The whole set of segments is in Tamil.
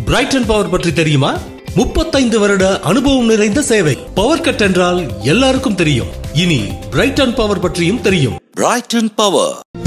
பிரைட்டன் பவர் பற்றி தெரியுமா முப்பத்தைந்து வருட அனுபவம் நிறைந்த சேவை பவர் கட் என்றால் எல்லாருக்கும் தெரியும் இனி பிரைட்டன் பவர் பற்றியும் தெரியும் Brighton Power.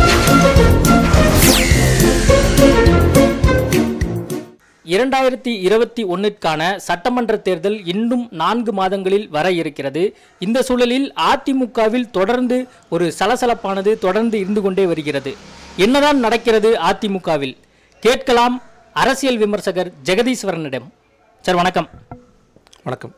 இரண்டாயிரத்தி இருபத்தி ஒன்றிற்கான சட்டமன்ற தேர்தல் இன்னும் நான்கு மாதங்களில் வர இருக்கிறது இந்த சூழலில் அதிமுகவில் தொடர்ந்து ஒரு சலசலப்பானது தொடர்ந்து இருந்து கொண்டே வருகிறது என்னதான் நடக்கிறது அதிமுகவில் கேட்கலாம் அரசியல் விமர்சகர் ஜெகதீஸ்வரனிடம் சார் வணக்கம் வணக்கம்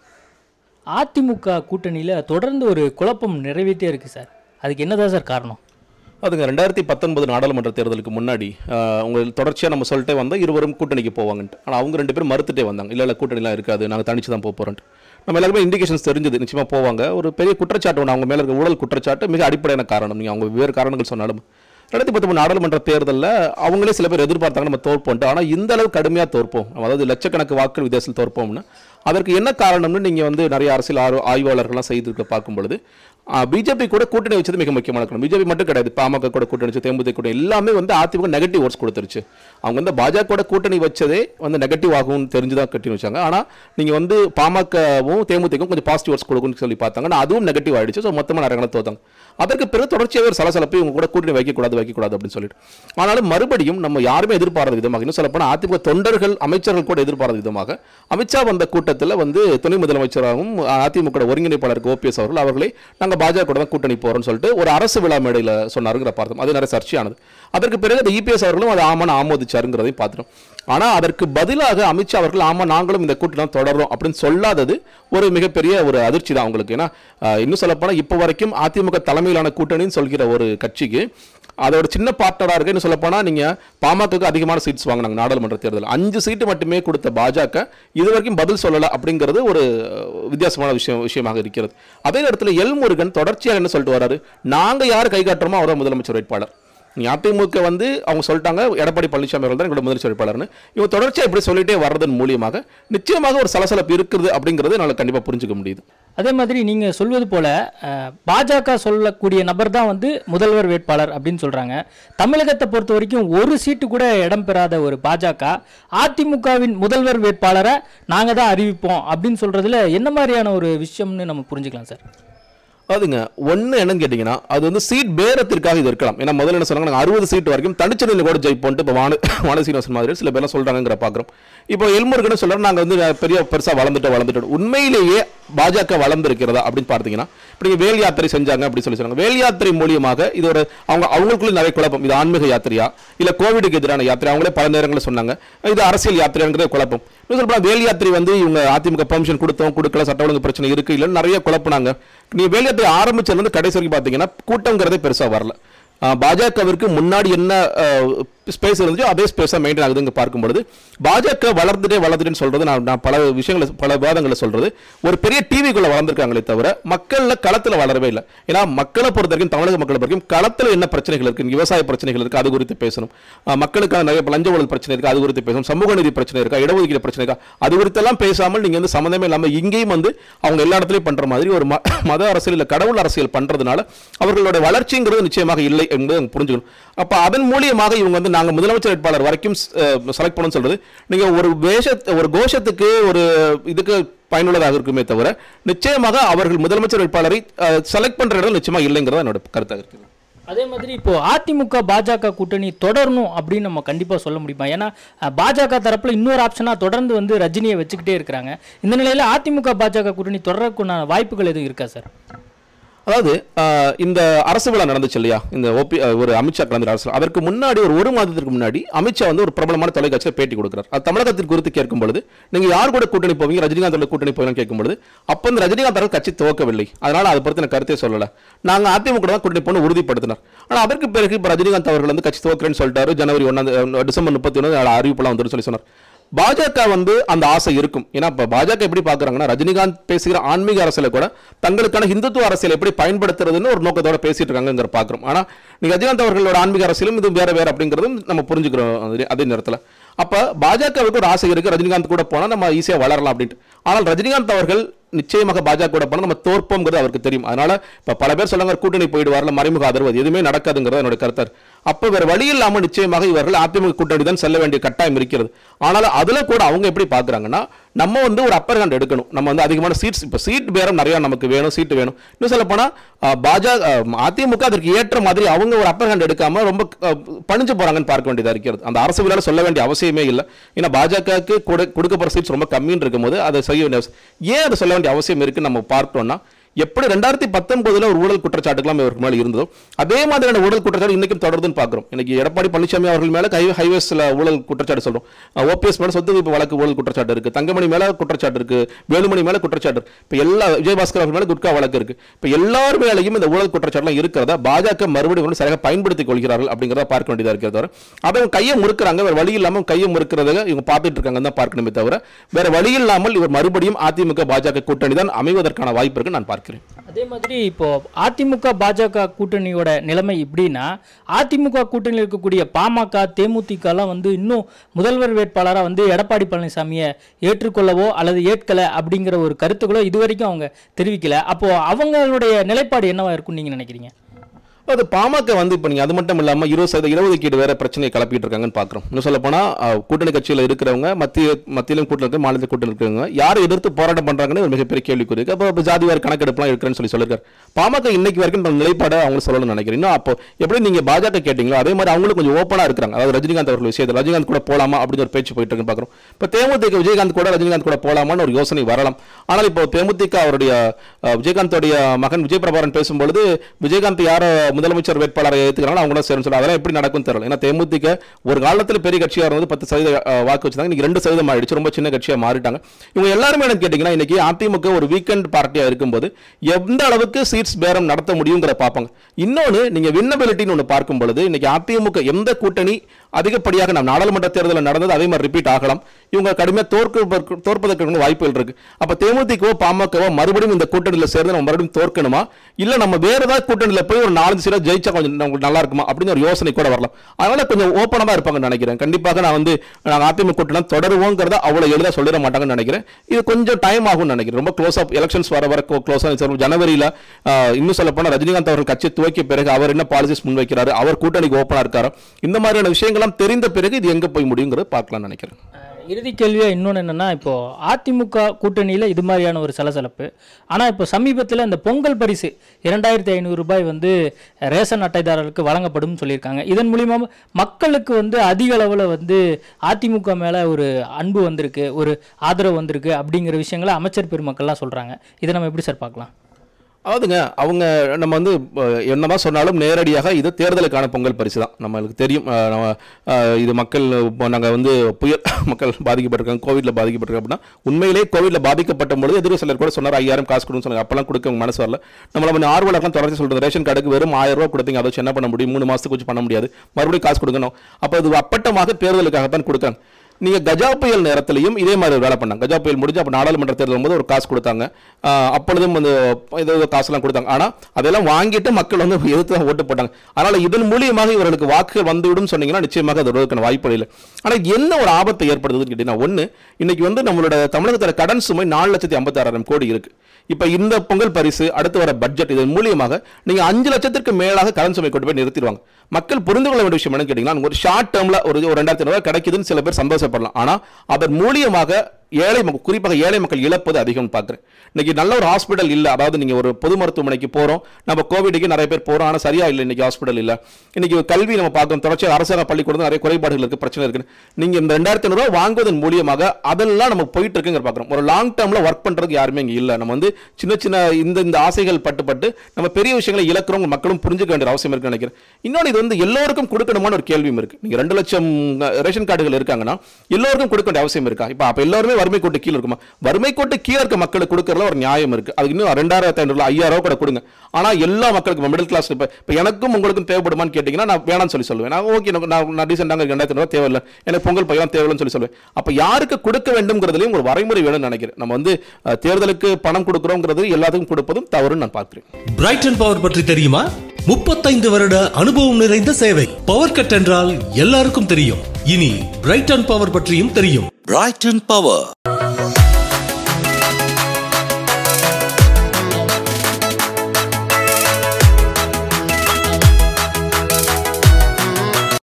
அதிமுக கூட்டணியில் தொடர்ந்து ஒரு குழப்பம் நிறைவேற்றே இருக்கு சார் அதுக்கு என்னதான் சார் காரணம் அதுங்க ரெண்டாயிரத்தி பத்தொன்பது நாடாளுமன்ற தேர்தலுக்கு முன்னாடி ஆஹ், உங்க தொடர்ச்சியாக நம்ம சொல்லிட்டே வந்தோம் இருவரும் கூட்டணிக்கு போவாங்கன்ட்டு ஆனால் அவங்க ரெண்டு பேரும் மறுத்துட்டே வந்தாங்க இல்லை இல்லை கூட்டணிலாம் இருக்காது நாங்கள் தனிச்சு தான் போக போகிறோன்ட்டு நம்ம எல்லாருமே இண்டிகேஷன்ஸ் தெரிஞ்சது நிச்சயமாக போவாங்க ஒரு பெரிய குற்றச்சாட்டு ஒன்று அவங்க மேலே இருக்க ஊழல் குற்றச்சாட்டு மிக அடிப்படையான காரணம் நீங்கள் அவங்க வேறு காரணங்கள் சொன்னாலும் ரெண்டாயிரத்தி பத்தொன்பது நாடாளுமன்ற தேர்தலில் அவங்களே சில பேர் எதிர்பார்த்தாங்க நம்ம தோற்போம்ட்டு ஆனால் இந்த அளவு கடுமையாக தோற்போம் அதாவது லட்சக்கணக்கு வாக்குகள் வித்தியாசத்தில் தோற்போம்னு அதற்கு என்ன காரணம்னு நீங்கள் வந்து நிறைய அரசியல் ஆர்வ ஆய்வாளர்கள்லாம் செய்திருக்க பார்க்கும் பொழுது பிஜேபி கூட கூட்டணி வச்சது மிக முக்கியமான காரணம் பிஜேபி மட்டும் கிடையாது பாமக கூட கூட்டணி வச்சு தேமுதிக கூட்டணி எல்லாமே வந்து அதிமுக நெகட்டிவ் ஓட்ஸ் கொடுத்துருச்சு அவங்க வந்து பாஜக கூட கூட்டணி வச்சதே வந்து நெகட்டிவ் ஆகும்னு தெரிஞ்சு தான் கட்டி வச்சாங்க ஆனால் நீங்கள் வந்து பாமகவும் தேமுதிகவும் கொஞ்சம் பாசிட்டிவ் ஓட்ஸ் கொடுக்கும்னு சொல்லி பார்த்தாங்க ஆனால் அதுவும் நெகட்டிவ் ஆயிடுச்சு ஸோ மொத்தமாக நிறைய தோத்தாங்க அதற்கு பிறகு தொடர்ச்சியாக ஒரு சலசலப்பு இவங்க கூட கூட்டணி வைக்கக்கூடாது வைக்கக்கூடாது அப்படின்னு சொல்லிட்டு ஆனாலும் மறுபடியும் நம்ம யாருமே எதிர்பாராத விதமாக இன்னும் சொல்லப்போனால் அதிமுக தொண்டர்கள் அமைச்சர்கள் கூட எதிர்பாராத விதமாக அமித்ஷா வந்த கூட்டத்தில் வந்து துணை முதலமைச்சராகவும் அதிமுக ஒருங்கிணைப்பாளர் ஓபிஎஸ் அவர்கள் அவர்களை நாங்கள் பாஜக கூட தான் கூட்டணி போகிறோம்னு சொல்லிட்டு ஒரு அரசு விழா மேடையில் சொன்னாருங்கிற பார்த்தோம் அது நிறைய சர்ச்சையானது அதற்கு பிறகு அந்த இபிஎஸ் அவர்களும் அதை ஆமான்னு ஆமோதிச்சாருங்கிறதையும் பார்த்துட்டோம் ஆனால் அதற்கு பதிலாக அமித்ஷா அவர்கள் ஆமாம் நாங்களும் இந்த கூட்டணி தொடர்றோம் அப்படின்னு சொல்லாதது ஒரு மிகப்பெரிய ஒரு அதிர்ச்சி தான் அவங்களுக்கு ஏன்னா ஆஹ், இன்னும் சொல்லப்போனால் இப்போ வரைக்கும் அதிமுக தலைமையிலான கூட்டணின்னு சொல்கிற ஒரு கட்சிக்கு அதோட சின்ன பார்ட்னராக இருக்கு இன்னும் சொல்லப்போனால் நீங்கள் பாமகக்கு அதிகமான சீட்ஸ் வாங்கினாங்க நாடாளுமன்ற தேர்தல் அஞ்சு சீட்டு மட்டுமே கொடுத்த பாஜக இது வரைக்கும் பதில் சொல்லலை அப்படிங்கிறது ஒரு அஹ், வித்தியாசமான விஷயம் விஷயமாக இருக்கிறது அதே நேரத்தில் எல் முருகன் தொடர்ச்சியாக என்ன சொல்லிட்டு வராரு நாங்கள் யார் கை காட்டுறோமோ அவர் முதலமைச்சர் வேட்பாளர் நீ அதிமுக வந்து அவங்க சொல்லிட்டாங்க எடப்பாடி பழனிசாமி அவர்கள் தான் எங்களோட முதலமைச்சர் வேட்பாளர்னு இவங்க தொடர்ச்சியாக இப்படி சொல்லிட்டே வர்றதன் மூலியமாக நிச்சயமாக ஒரு சலசலப்பு இருக்குது அப்படிங்கிறது என்னால் கண்டிப்பாக புரிஞ்சுக்க முடியுது அதே மாதிரி நீங்க சொல்வது போல அஹ், பாஜக சொல்லக்கூடிய நபர் தான் வந்து முதல்வர் வேட்பாளர் அப்படின்னு சொல்றாங்க தமிழகத்தை பொறுத்த வரைக்கும் ஒரு சீட்டு கூட இடம் பெறாத ஒரு பாஜக அதிமுகவின் முதல்வர் வேட்பாளரை நாங்க தான் அறிவிப்போம் அப்படின்னு சொல்றதுல என்ன மாதிரியான ஒரு விஷயம்னு நம்ம புரிஞ்சுக்கலாம் சார் அதுங்க ஒன்று என்னன்னு கேட்டிங்கன்னா அது வந்து சீட் பேரத்திற்காக இது இருக்கலாம் ஏன்னா முதல்ல என்ன சொன்னாங்க நாங்கள் அறுபது சீட் வரைக்கும் தனிச்சனில் கூட ஜெயிப்போன்ட்டு இப்போ வான வான சீனிவாசன் மாதிரி சில பேர்லாம் சொல்கிறாங்கிற பார்க்குறோம் இப்போ எல்முருகன் சொல்கிறாங்க நாங்கள் வந்து பெரிய பெருசாக வளர்ந்துட்டு வளர்ந்துட்டோம் உண்மையிலேயே பாஜக வளர்ந்துருக்கிறதா அப்படின்னு பார்த்தீங்கன்னா இப்போ நீங்கள் வேல் யாத்திரை செஞ்சாங்க அப்படின்னு சொல்லி சொன்னாங்க வேல் யாத்திரை மூலியமாக இது ஒரு அவங்க அவங்களுக்குள்ள நிறைய குழப்பம் இது ஆன்மீக யாத்திரையா இல்லை கோவிடுக்கு எதிரான யாத்திரை அவங்களே பல நேரங்களில் சொன்னாங்க இது அரசியல் யாத்திரைங்கிறது குழப்பம் இன்னும் சொல்லப்போனால் வேல் யாத்திரை வந்து இவங்க அதிமுக பெர்மிஷன் கொடுத்தோம் கொடுக்கல சட்ட ஒழுங்கு பிரச்சனை இருக்கு இல்லைன்னு நிறைய குழப்பினாங்க நீ வேல் யாத்திரை ஆரம்பிச்சதுல இருந்து கடைசி வரைக்கும் பார்த்தீங்கன்னா கூட்டங்கிறதே பெருசாக வரல ஆஹ் பாஜகவிற்கு முன்னாடி என்ன ஸ்பேஸ் இருந்துச்சோ அதே ஸ்பேஸாக மெயின்டைன் ஆகுதுங்க பார்க்கும்பொழுது பாஜக வளர்ந்துட்டே வளர்ந்துட்டேன்னு சொல்றது நான் நான் பல விஷயங்களை பல விவாதங்களை சொல்றது ஒரு பெரிய டிவிக்குள்ள வளர்ந்துருக்காங்களே தவிர மக்கள்ல களத்தில் வளரவே இல்லை ஏன்னா மக்களை பொறுத்த வரைக்கும் தமிழக மக்களை பொறுத்த வரைக்கும் களத்தில் என்ன பிரச்சனைகள் இருக்கு இங்க விவசாய பிரச்சனைகள் இருக்கு அது குறித்து பேசணும் ஆஹ் மக்களுக்கான நிறைய லஞ்ச ஊழல் பிரச்சனை இருக்கு அது குறித்து பேசணும் சமூக நீதி பிரச்சனை இருக்கா இடஒதுக்கீடு பிரச்சனை இருக்கா அது குறித்தெல்லாம் பேசாமல் நீங்க வந்து சம்மந்தமே இல்லாம இங்கேயும் வந்து அவங்க எல்லா இடத்துலயும் பண்ற மாதிரி ஒரு ம- மத அரசியல் இல்ல கடவுள் அரசியல் பண்றதுனால அவர்களோட வளர்ச்சிங்கிறது நிச்சயமாக இல்லை என்பதை நம்ம புரிஞ்சுக்கணும் அப்ப அதன் மூலியமாக இவங்க வந்து நாங்க முதலமைச்சர் வேட்பாளர் வரைக்கும் செலக்ட் பண்ணணும்னு சொல்றது நீங்க ஒரு வேஷ ஒரு கோஷத்துக்கு ஒரு இதுக்கு பயனுள்ளதாக இருக்குமே தவிர நிச்சயமாக அவர்கள் முதலமைச்சர் வேட்பாளரை செலக்ட் பண்ற இடம் நிச்சயமா இல்லைங்கிறது என்னோட கருத்தாக இருக்குது அதே மாதிரி இப்போ அதிமுக பாஜக கூட்டணி தொடரணும் அப்படின்னு நம்ம கண்டிப்பா சொல்ல முடியுமா ஏன்னா அஹ், பாஜக தரப்புல இன்னொரு ஆப்ஷனா தொடர்ந்து வந்து ரஜினியை வச்சுக்கிட்டே இருக்கிறாங்க இந்த நிலையில அதிமுக பாஜக கூட்டணி தொடரக்குண்டான வாய்ப்புகள் எதுவும் இருக்கா சார் அதாவது ஆஹ், இந்த அரசு விழா நடந்துச்சு இல்லையா இந்த ஓபி ஆஹ், ஒரு அமித்ஷா கலந்த அரசு விழா. அதற்கு முன்னாடி ஒரு ஒரு மாதத்திற்கு முன்னாடி அமித்ஷா வந்து ஒரு பிரபலமான தொலைக்காட்சியில் பேட்டி கொடுக்குறார் அது தமிழகத்திற்கு குறித்து கேட்கும் பொழுது நீங்க யார் கூட கூட்டணி போவீங்க ரஜினிகாந்தோட கூட்டணி போவீங்கன்னு கேட்கும் பொழுது அப்போ இந்த ரஜினிகாந்த் அவர்கள் கட்சி துவக்கவில்லை அதனால அதை பற்றி நான் கருத்தே சொல்லல நாங்க அதிமுக தான் கூட்டணி போன உறுதிப்படுத்தினார் ஆனா அதற்கு பிறகு இப்போ ரஜினிகாந்த் அவர்கள் வந்து கட்சி துவக்கிறேன்னு சொல்லிட்டாரு ஜனவரி ஒன்றாம் டிசம்பர் முப்பத்தி ஒன்று அறிவிப்பெல்லாம் வந்துடும் சொல்லி சொன்னார் பாஜக வந்து அந்த ஆசை இருக்கும் ஏன்னா இப்போ பாஜக எப்படி பார்க்குறாங்கன்னா ரஜினிகாந்த் பேசுகிற ஆன்மீக அரசியலை கூட தங்களுக்கான இந்துத்துவ அரசியல் எப்படி பயன்படுத்துறதுன்னு ஒரு நோக்கத்தோட பேசிட்டு இருக்காங்கிற பார்க்குறோம் ஆனால் நீ ரஜினிகாந்த் அவர்களோட ஆன்மீக அரசியலும் இது வேற வேற அப்படிங்கிறதும் நம்ம புரிஞ்சுக்கிறோம் அதே- அதே நேரத்தில் அப்போ பாஜகவுக்கு ஒரு ஆசை இருக்கு ரஜினிகாந்த் கூட போனால் நம்ம ஈஸியாக வளரலாம் அப்படின்ட்டு ஆனால் ரஜினிகாந்த் அவர்கள் நிச்சயமாக பாஜக கூட போனால் நம்ம தோற்போம்ங்கிறது அவருக்கு தெரியும் அதனால இப்ப பல பேர் சொல்லுவாங்க கூட்டணி போயிடுவார்ல மறைமுக ஆதரவு அது எதுவுமே நடக்காதுங்கிறது என்னோட கருத்தார் அப்ப வேற வழி இல்லாம நிச்சயமாக இவர்கள் அதிமுக கூட்டணி தான் செல்ல வேண்டிய கட்டாயம் இருக்கிறது ஆனால் அதுல கூட அவங்க எப்படி பாக்குறாங்கன்னா நம்ம வந்து ஒரு அப்பர் ஹேண்ட் எடுக்கணும் நம்ம வந்து அதிகமான சீட்ஸ் இப்போ சீட் பேரம் நிறைய நமக்கு வேணும் சீட்டு வேணும் இன்னும் சொல்ல போனா பாஜக அதிமுக அதற்கு ஏற்ற மாதிரி அவங்க ஒரு அப்பர் ஹேண்ட் எடுக்காம ரொம்ப அஹ், பணிஞ்சு போறாங்கன்னு பார்க்க வேண்டியதா இருக்கிறது அந்த அரசு விழாவில் சொல்ல வேண்டிய அவசியமே இல்லை ஏன்னா பாஜகவுக்கு கொடுக்கப்படுற சீட்ஸ் ரொம்ப கம்மின்னு இருக்கும்போது அதை செய்ய வேண்டிய அவசியம் ஏன் அதை சொல்ல வேண்டிய அவசியம் இருக்குன்னு நம்ம பார்த்தோம்னா எப்படி ரெண்டாயிரத்தி பத்தொன்பதுல ஒரு ஊழல் குற்றச்சாட்டுகளாம் இவருக்கு மேல இருந்ததோ அதே மாதிரியான ஊழல் குற்றச்சாட்டு இன்னைக்கும் தொடருதுன்னு பார்க்கிறோம் இன்னைக்கு எடப்பாடி பழனிசாமி அவர்கள் மேல கை ஹைவேஸ்ல ஊழல் குற்றச்சாட்டு சொல்றோம் ஓபிஎஸ் மேல சொத்து குவிப்பு வழக்கு ஊழல் குற்றச்சாட்டு இருக்கு தங்கமணி மேல குற்றச்சாட்டு இருக்கு வேலுமணி மேல குற்றச்சாட்டு இருக்கு இப்ப எல்லா விஜயபாஸ்கர் அவர்கள் மேல குட்கா வழக்கு இருக்கு இப்ப எல்லார் மேலையும் இந்த ஊழல் குற்றச்சாட்டுலாம் இருக்கிறதா பாஜக மறுபடியும் வந்து சரியாக பயன்படுத்திக் கொள்கிறார்கள் அப்படிங்கிறத பார்க்க வேண்டியதா இருக்கிறது தவிர அதை அவங்க கையை முறுக்குறாங்க வேற வழி இல்லாம கையை முறுக்கிறத இவங்க பார்த்துட்டு இருக்காங்கன்னு தான் பார்க்கணுமே தவிர வேற வழி இல்லாமல் இவர் மறுபடியும் அதிமுக பாஜக கூட்டணி தான் அமைவதற்கான வாய்ப்பு இருக்கு நான் பார்க்கிறேன் அதே மாதிரி இப்போ அதிமுக பாஜக கூட்டணியோட நிலைமை இப்படின்னா அதிமுக கூட்டணியில் இருக்கக்கூடிய பாமக தேமுதிகலாம் வந்து இன்னும் முதல்வர் வேட்பாளராக வந்து எடப்பாடி பழனிசாமியை ஏற்றுக்கொள்ளவோ அல்லது ஏற்கல அப்படிங்கிற ஒரு கருத்துக்களோ இதுவரைக்கும் அவங்க தெரிவிக்கல அப்போ அவங்களுடைய நிலைப்பாடு என்னவா இருக்கும்னு நீங்க நினைக்கிறீங்க அது பாமக வந்து இப்போ நீங்கள் அது மட்டும் இல்லாமல் இருபது சதவீத இடஒதுக்கீடு வேற பிரச்சனையை கிளப்பிட்டு இருக்காங்கன்னு பார்க்குறோம் இன்னும் சொல்ல போனால் கூட்டணி கட்சியில் இருக்கிறவங்க மத்திய மத்தியிலும் கூட்டணி இருக்க மாநில கூட்டணி இருக்கிறவங்க யாரை எதிர்த்து போராட்டம் பண்ணுறாங்கன்னு ஒரு மிகப்பெரிய கேள்விக்குறி இருக்கு அப்போ இப்போ ஜாதிவார் கணக்கெடுப்புலாம் இருக்கிறேன்னு சொல்லி சொல்லியிருக்காரு பாமக இன்னைக்கு வரைக்கும் இந்த நிலைப்பாடை அவங்க சொல்லணும்னு நினைக்கிறேன் இன்னும் அப்போ எப்படி நீங்கள் பாஜக கேட்டீங்களோ அதே மாதிரி அவங்களும் கொஞ்சம் ஓப்பனாக இருக்கிறாங்க அதாவது ரஜினிகாந்த் அவர்கள் விஷயத்தில் ரஜினிகாந்த் கூட போலாமா அப்படின்னு ஒரு பேச்சு போயிட்டு இருக்குன்னு பார்க்குறோம் இப்போ தேமுதிக விஜயகாந்த் கூட ரஜினிகாந்த் கூட போலாமான்னு ஒரு யோசனை வரலாம் ஆனால் இப்போ தேமுதிக அவருடைய அஹ், விஜயகாந்தோடைய மகன் விஜய் பிரபாகரன் பேசும்பொழுது விஜயகாந்த் யாரோ முதலமைச்சர் வேட்பாளரை ஏற்றுக்கிறாங்களோ அவங்க கூட சேரும் சொல்லி அதெல்லாம் எப்படி நடக்கும் தெரியல ஏன்னா தேமுதிக ஒரு காலத்தில் பெரிய கட்சியாக இருந்தது பத்து சதவீத அஹ், வாக்கு வச்சிருந்தாங்க இன்னைக்கு ரெண்டு சதவீதம் ஆயிடுச்சு ரொம்ப சின்ன கட்சியாக மாறிட்டாங்க இவங்க எல்லாருமே எனக்கு கேட்டிங்கன்னா இன்னைக்கு அதிமுக ஒரு வீக்கெண்ட் பார்ட்டியாக இருக்கும்போது எந்த அளவுக்கு சீட்ஸ் பேரம் நடத்த முடியுங்கிற பார்ப்பாங்க இன்னொன்று நீங்க வின்னபிலிட்டின்னு ஒன்று பார்க்கும் பொழுது இன்னைக்கு அதிமுக எந்த கூட்டணி அதிகப்படியாக நம்ம நாடாளுமன்ற தேர்தலில் நடந்தது அதே மாதிரி ரிப்பீட் ஆகலாம் இவங்க கடுமையாக தோற்க தோற்பதற்கு வாய்ப்புகள் இருக்கு அப்ப தேமுதிகவோ பாமகவோ மறுபடியும் இந்த கூட்டணியில் சேர்ந்து நம்ம மறுபடியும் தோற்கணுமா இல்ல நம்ம வேற ஏதாவது கூட்டணியில் போய் ஒரு நாலஞ்சு சீரா ஜெயிச்சா கொஞ்சம் நமக்கு நல்லா இருக்குமா அப்படின்னு ஒரு யோசனை கூட வரலாம் அதனால கொஞ்சம் ஓப்பனாக தான் இருப்பாங்கன்னு நினைக்கிறேன் கண்டிப்பாக நான் வந்து நாங்கள் அதிமுக கூட்டணி தொடருவோங்கிறத அவ்வளவு எளிதாக சொல்லிட மாட்டாங்கன்னு நினைக்கிறேன் இது கொஞ்சம் டைம் ஆகும்னு நினைக்கிறேன் ரொம்ப க்ளோஸ் அப் எலெக்ஷன்ஸ் வர வர க்ளோஸ் ஜனவரியில் இன்னும் சொல்ல போனால் ரஜினிகாந்த் அவர்கள் கட்சி துவக்கிய பிறகு அவர் என்ன பாலிசிஸ் முன்வைக்கிறாரு அவர் கூட்டணிக்கு ஓப்பனாக இருக்காரு இந்த மாதிரியான விஷயங்கள்லாம் தெரிந்த பிறகு இது எங்க போய் முடியுங்கிறத பார்க்கலாம்னு நினைக்கிறேன் இறுதி கேள்வியாக இன்னொன்று என்னென்னா இப்போ அதிமுக கூட்டணியில் இது மாதிரியான ஒரு சலசலப்பு ஆனால் இப்போ சமீபத்தில் இந்த பொங்கல் பரிசு இரண்டாயிரத்தி ஐநூறு ரூபாய் வந்து ரேஷன் அட்டைதாரர்களுக்கு வழங்கப்படும் சொல்லியிருக்காங்க இதன் மூலிமா மக்களுக்கு வந்து அதிக அளவில் வந்து அதிமுக மேலே ஒரு அன்பு வந்திருக்கு ஒரு ஆதரவு வந்திருக்கு அப்படிங்கிற விஷயங்களை அமைச்சர் பெருமக்கள்லாம் சொல்கிறாங்க இதை நம்ம எப்படி சார் பார்க்கலாம் அதாவதுங்க அவங்க நம்ம வந்து அஹ், என்னதான் சொன்னாலும் நேரடியாக இது தேர்தலுக்கான பொங்கல் பரிசு தான் நம்மளுக்கு தெரியும் அஹ், நம்ம அஹ், இது மக்கள் இப்போ நாங்கள் வந்து புயல் மக்கள் பாதிக்கப்பட்டிருக்காங்க கோவிட்ல பாதிக்கப்பட்டிருக்காங்க அப்படின்னா உண்மையிலே கோவிட்ல பாதிக்கப்பட்ட பொழுது எதிர்வு சிலர் கூட சொன்னார் ஐயாயிரம் காசு கொடுன்னு சொன்னாங்க அப்பெல்லாம் கொடுக்க அவங்க மனசு வரல நம்மள கொஞ்சம் ஆர்வலர்லாம் தொடர்ச்சி சொல்றது ரேஷன் கார்டுக்கு வெறும் ஆயிரம் ரூபாய் கொடுத்தீங்க அதை வச்சு என்ன பண்ண முடியும் மூணு மாசத்துக்கு வச்சு பண்ண முடியாது மறுபடியும் காசு கொடுக்கணும் அப்போ இது அப்பட்டமாக தேர்தலுக்காக தான் கொடுக்காங்க நீங்க கஜா புயல் நேரத்திலையும் இதே மாதிரி ஒரு வேலை பண்ணாங்க கஜா புயல் முடிஞ்சு அப்போ நாடாளுமன்ற தேர்தல் போது ஒரு காசு கொடுத்தாங்க ஆஹ் அப்பொழுதும் வந்து ஏதோ ஏதோ காசுலாம் கொடுத்தாங்க ஆனா அதெல்லாம் வாங்கிட்டு மக்கள் வந்து எதிர்த்து தான் ஓட்டு போட்டாங்க அதனால இதன் மூலியமாக இவர்களுக்கு வாக்குகள் வந்துவிடும் சொன்னீங்கன்னா நிச்சயமாக அது வருவதற்கான வாய்ப்பு இல்லை ஆனா என்ன ஒரு ஆபத்தை ஏற்படுத்துதுன்னு கேட்டீங்கன்னா ஒண்ணு இன்னைக்கு வந்து நம்மளோட தமிழகத்துல கடன் சுமை நாலு லட்சத்தி ஐம்பத்தாறாயிரம் கோடி இருக்கு இப்ப இந்த பொங்கல் பரிசு அடுத்து வர பட்ஜெட் இதன் மூலியமாக நீங்க அஞ்சு லட்சத்திற்கு மேலாக கடன் சுமை கொண்டு போய் நிறுத்திடுவாங்க மக்கள் புரிந்து கொள்ள வேண்டிய விஷயம் என்னன்னு கேட்டீங்கன்னா ஒரு ஷார்ட் டேர்ம்ல ஒரு ஒரு ரெண்டாயிரத்தி ரூபாய் கிடைக்குதுன்னு சில பேர் சந்தோஷப்படலாம் ஆனா அதன் மூலியமாக ஏழை மக்கள் குறிப்பாக ஏழை மக்கள் இழப்பது அதிகம் பார்க்குறேன் இன்னைக்கு நல்ல ஒரு ஹாஸ்பிட்டல் இல்லை அதாவது நீங்க ஒரு பொது மருத்துவமனைக்கு போறோம் நம்ம கோவிடுக்கு நிறைய பேர் போறோம் ஆனா சரியா இல்லை இன்னைக்கு ஹாஸ்பிட்டல் இல்ல இன்னைக்கு கல்வி நம்ம பார்க்கணும் தொடர்ச்சியாக அரசாங்க பள்ளிக்கூடம் நிறைய குறைபாடுகள் இருக்கு பிரச்சனை இருக்கு நீங்க இந்த ரெண்டாயிரத்தி ஐநூறு ரூபாய் வாங்குவதன் மூலியமாக அதெல்லாம் நம்ம போயிட்டு இருக்குங்கிற பார்க்குறோம் ஒரு லாங் டேர்ம்ல ஒர்க் பண்றதுக்கு யாருமே இங்க இல்ல நம்ம வந்து சின்ன சின்ன இந்த இந்த ஆசைகள் பட்டு பட்டு நம்ம பெரிய விஷயங்களை இழக்கிறோம் மக்களும் புரிஞ்சுக்க வேண்டிய அவசியம் இருக்குன்னு நினைக்கிறேன் இன்னொன்று இது வந்து எல்லோருக்கும் கொடுக்கணுமான ஒரு கேள்வியும் இருக்கு நீங்க ரெண்டு லட்சம் அஹ், ரேஷன் கார்டுகள் இருக்காங்கன்னா எல்லோருக்கும் கொடுக்க வேண்டிய அவசியம் இருக்கா இப்போ அப்ப எல்லாருமே வறுமை கோட்டு கீழே இருக்குமா வறுமை கோட்டு கீழே இருக்க மக்களுக்கு கொடுக்கறதுல ஒரு நியாயம் இருக்கு அதுக்கு இன்னும் ரெண்டாயிரத்தி ஐநூறு ஐயாயிரம் ரூபாய் கூட கொடுங்க ஆனா எல்லா மக்களுக்கும் மிடில் கிளாஸ் இப்போ இப்போ எனக்கும் உங்களுக்கும் தேவைப்படுமான்னு கேட்டீங்கன்னா நான் வேணாம்னு சொல்லி சொல்லுவேன் நான் ஓகே எனக்கு நான் நான் ரீசெண்டாக ரெண்டாயிரத்தி ரூபாய் தேவையில்லை எனக்கு பொங்கல் பையன் தேவையில்லைன்னு சொல்லி சொல்லுவேன் அப்ப யாருக்கு கொடுக்க வேண்டும்ங்கிறதுலையும் ஒரு வரைமுறை வேணும்னு நினைக்கிறேன் நம்ம வந்து அஹ், தேர்தலுக்கு பணம் கொடுக்குறோங்கிறது எல்லாத்துக்கும் கொடுப்பதும் தவறுன்னு நான் பார்க்கிறேன் பிரைட்டன் பவர் பற்றி தெரியுமா முப்பத்தைந்து வருட அனுபவம் நிறைந்த சேவை பவர் கட் என்றால் எல்லாருக்கும் தெரியும் இனி பிரைட்டன் பவர் பற்றியும் தெரியும் Brighton Power